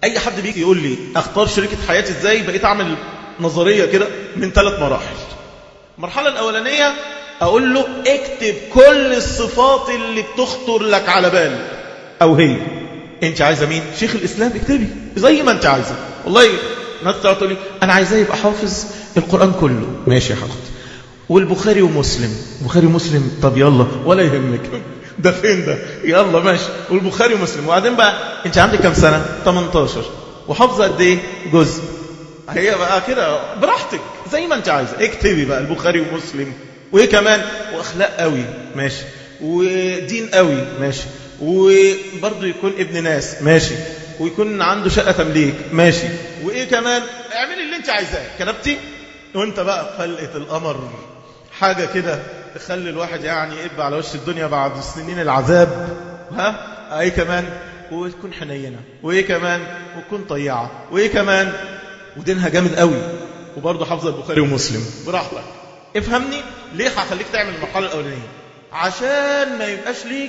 اي حد بيجي يقول لي اختار شريكة حياتي ازاي بقيت اعمل نظرية كده من ثلاث مراحل المرحلة الاولانية اقول له اكتب كل الصفات اللي بتخطر لك على بال او هي انت عايزة مين شيخ الاسلام اكتبي زي ما انت عايزة والله ناس تقول لي انا عايزاه يبقى حافظ القرآن كله ماشي يا حضرتك والبخاري ومسلم البخاري ومسلم طب يلا ولا يهمك ده فين ده يلا ماشي والبخاري ومسلم وبعدين بقى انت عندك كام سنة 18 وحافظه قد ايه جزء هي بقى كده براحتك زي ما انت عايزه اكتبي بقى البخاري ومسلم وايه كمان واخلاق قوي ماشي ودين قوي ماشي وبرضه يكون ابن ناس ماشي ويكون عنده شقة تمليك ماشي وايه كمان اعملي اللي انت عايزاه كتبتي وانت بقى فلقة القمر حاجة كده تخلي الواحد يعني يقب على وش الدنيا بعد سنين العذاب ها ايه كمان وتكون حنينة وايه كمان وتكون طيعة وايه كمان ودينها جامد قوي وبرضه حافظة البخاري ومسلم براحتك افهمني ليه هخليك تعمل المرحلة الأولانية عشان ما يبقاش ليك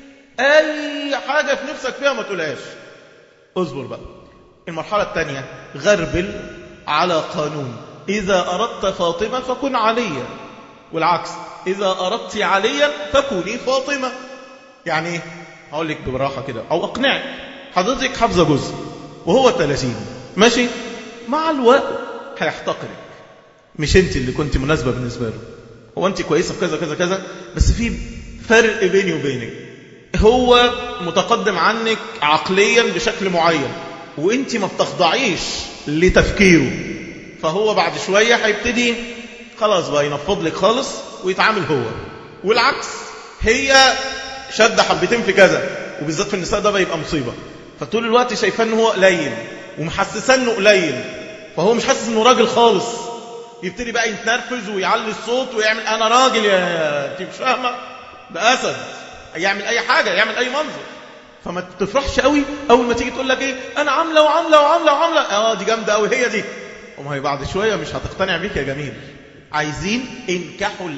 أي حاجة في نفسك فيها ما تقولهاش اصبر بقى المرحلة الثانية غربل على قانون إذا أردت فاطمة فكن عليا والعكس إذا أردت عليا فكوني فاطمة يعني ايه هقول لك براحة كده أو أقنعك حضرتك حافظة جزء وهو 30 ماشي مع الوقت هيحتقرك مش انت اللي كنت مناسبة بالنسبة له هو انت كويسة في كذا كذا كذا بس في فرق بيني وبينك هو متقدم عنك عقليا بشكل معين وانت ما بتخضعيش لتفكيره فهو بعد شوية هيبتدي خلاص بقى ينفض لك خالص ويتعامل هو والعكس هي شد حبتين في كذا وبالذات في النساء ده بقى يبقى مصيبة فطول الوقت شايفاه ان هو قليل ومحسساه انه قليل فهو مش حاسس انه راجل خالص يبتدي بقى يتنرفز ويعلي الصوت ويعمل انا راجل يا انت مش فاهمه ده اسد يعمل اي حاجه يعمل اي منظر فما تفرحش قوي اول ما تيجي تقول لك ايه انا عامله وعامله وعامله وعامله اه دي جامده قوي هي دي وما هي بعد شويه مش هتقتنع بيك يا جميل عايزين انكحوا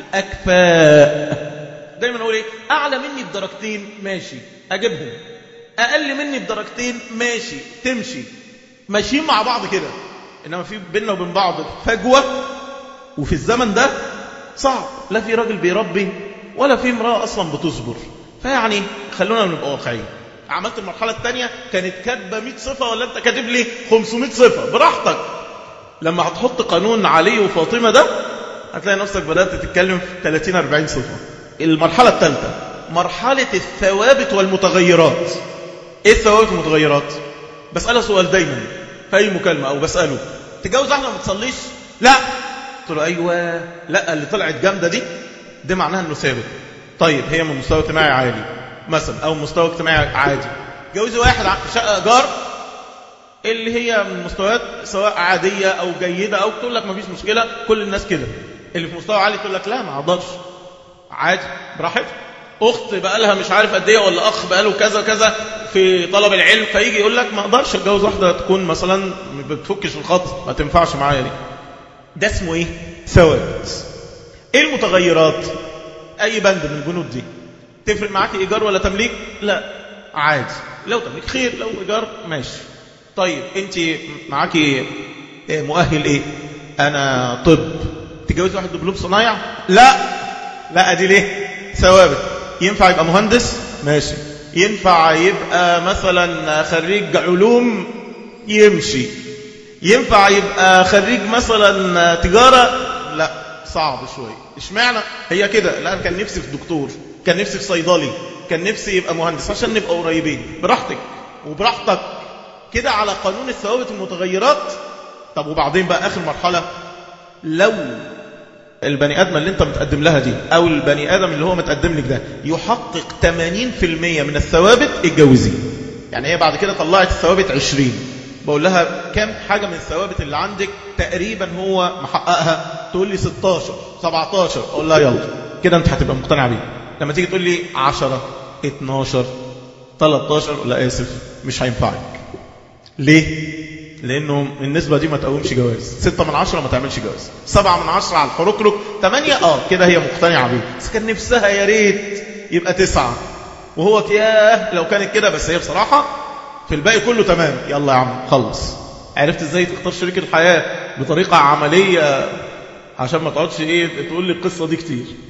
الاكفاء دايما اقول ايه اعلى مني بدرجتين ماشي اجيبهم اقل مني بدرجتين ماشي تمشي ماشيين مع بعض كده انما في بيننا وبين بعض فجوه وفي الزمن ده صعب لا في راجل بيربي ولا في امراه اصلا بتصبر فيعني خلونا نبقى واقعيين عملت المرحله الثانيه كانت كاتبه 100 صفه ولا انت كاتب لي 500 صفه براحتك لما هتحط قانون علي وفاطمه ده هتلاقي نفسك بدات تتكلم في 30 40 صفه المرحله الثالثه مرحله الثوابت والمتغيرات ايه الثوابت والمتغيرات بساله سؤال دايما في اي مكالمه او بساله تتجوز واحده ما بتصليش لا قلت له ايوه لا اللي طلعت جامده دي دي معناها انه ثابت طيب هي من مستوى اجتماعي عالي مثلا او مستوى اجتماعي عادي جوزي واحد في شقه ايجار اللي هي من مستويات سواء عاديه او جيده او تقول لك ما فيش مشكله كل الناس كده اللي في مستوى عالي تقول لك لا ما اقدرش عادي براحتك اخت بقى لها مش عارف قد ايه ولا اخ بقى له كذا كذا في طلب العلم فيجي يقول لك ما اقدرش اتجوز واحده تكون مثلا ما بتفكش الخط ما تنفعش معايا دي ده اسمه ايه ثوابت ايه المتغيرات اي بند من البنود دي تفرق معاكي ايجار ولا تمليك لا عادي لو تمليك خير لو ايجار ماشي طيب انت معاكي إيه مؤهل ايه انا طب تجوز واحد دبلوم صنايع لا لا ادي ليه ثوابت ينفع يبقى مهندس ماشي ينفع يبقى مثلا خريج علوم يمشي ينفع يبقى خريج مثلا تجارة لا صعب شوية اشمعنى هي كده لا كان نفسي في دكتور كان نفسي في صيدلي كان نفسي يبقى مهندس عشان نبقى قريبين براحتك وبراحتك كده على قانون الثوابت المتغيرات طب وبعدين بقى آخر مرحلة لو البني آدم اللي انت متقدم لها دي او البني آدم اللي هو متقدم لك ده يحقق 80% من الثوابت اتجوزيه يعني هي بعد كده طلعت الثوابت 20 بقول لها كم حاجة من الثوابت اللي عندك تقريبا هو محققها تقول لي 16 17 اقول لها يلا كده انت هتبقى مقتنع بيه لما تيجي تقول لي 10 12 13 لا اسف مش هينفعك ليه لانه النسبة دي ما تقومش جواز ستة من عشرة ما تعملش جواز سبعة من عشرة على الحركرك تمانية اه كده هي مقتنعة بيه بس كان نفسها يا ريت يبقى تسعة وهو ياه لو كانت كده بس هي بصراحة في الباقي كله تمام يلا يا عم خلص عرفت ازاي تختار شريك الحياة بطريقة عملية عشان ما تقعدش ايه تقول لي القصة دي كتير